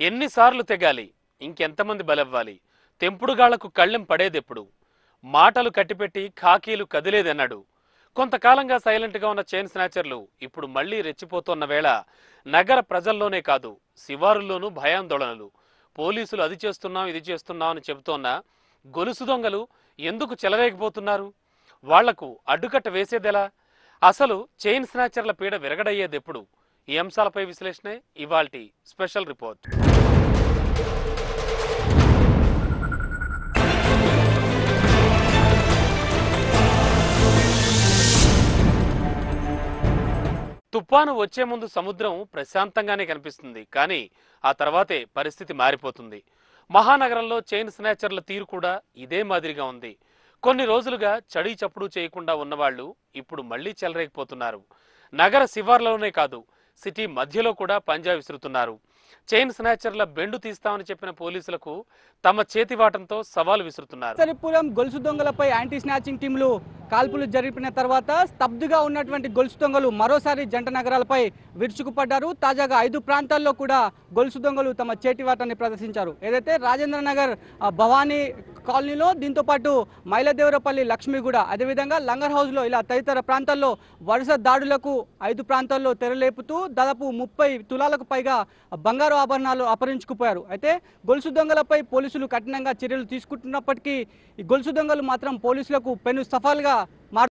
ఎన్నిసార్లు తెగాలి ఇంకెంతమంది బలవ్వాలి తెంపుడుగాళ్లకు కళ్ళెం పడేదెప్పుడు మాటలు కట్టిపెట్టి ఖాకీలు కదిలేదన్నాడు కొంతకాలంగా సైలెంట్గా ఉన్న చైన్ స్నాచర్లు ఇప్పుడు మళ్లీ రెచ్చిపోతున్న వేళ నగర ప్రజల్లోనే కాదు శివారుల్లోనూ భయాందోళనలు పోలీసులు అది చేస్తున్నాం ఇది చేస్తున్నాం అని చెబుతోన్నా గొలుసు దొంగలు ఎందుకు చెలరేగిపోతున్నారు వాళ్లకు అడ్డుకట్ట వేసేదెలా అసలు చైన్ స్నాచర్ల పీడ విరగడయ్యేదెప్పుడు ఈ అంశాలపై విశ్లేషణే ఇవాల్టి స్పెషల్ రిపోర్ట్ తుఫాను వచ్చే ముందు సముద్రం ప్రశాంతంగానే కనిపిస్తుంది కానీ ఆ తర్వాతే పరిస్థితి మారిపోతుంది మహానగరంలో చైన్ స్నాచర్ల తీరు కూడా ఇదే మాదిరిగా ఉంది కొన్ని రోజులుగా చడి చప్పుడు చేయకుండా ఉన్నవాళ్లు ఇప్పుడు మళ్లీ చెలరేగిపోతున్నారు నగర శివార్లలోనే కాదు సిటీ మధ్యలో కూడా పంజా విసురుతున్నారు చైన్ స్నాచర్ల బెండు తీస్తామని చెప్పిన పోలీసులకు తమ చేతివాటంతో సవాలు విసురుతున్నారు సరిపురం గొలుసు దొంగలపై యాంటీ స్నాచింగ్ టీంలు కాల్పులు జరిపిన తర్వాత స్తబ్దుగా ఉన్నటువంటి గొలుసు దొంగలు మరోసారి జంట నగరాలపై విరుచుకుపడ్డారు తాజాగా ఐదు ప్రాంతాల్లో కూడా గొలుసు దొంగలు తమ చేతివాటాన్ని ప్రదర్శించారు ఏదైతే రాజేంద్ర నగర్ ఆ, భవానీ కాలనీలో దీంతో పాటు మైలదేవరపల్లి లక్ష్మిగూడ అదేవిధంగా లంగర్ హౌస్లో ఇలా తదితర ప్రాంతాల్లో వరుస దాడులకు ఐదు ప్రాంతాల్లో తెరలేపుతూ దాదాపు ముప్పై తులాలకు పైగా బంగారు ఆభరణాలు అపహరించుకుపోయారు అయితే గొలుసు దొంగలపై పోలీసులు కఠినంగా చర్యలు తీసుకుంటున్నప్పటికీ ఈ గొలుసు దొంగలు మాత్రం పోలీసులకు పెను సఫాల్గా మారు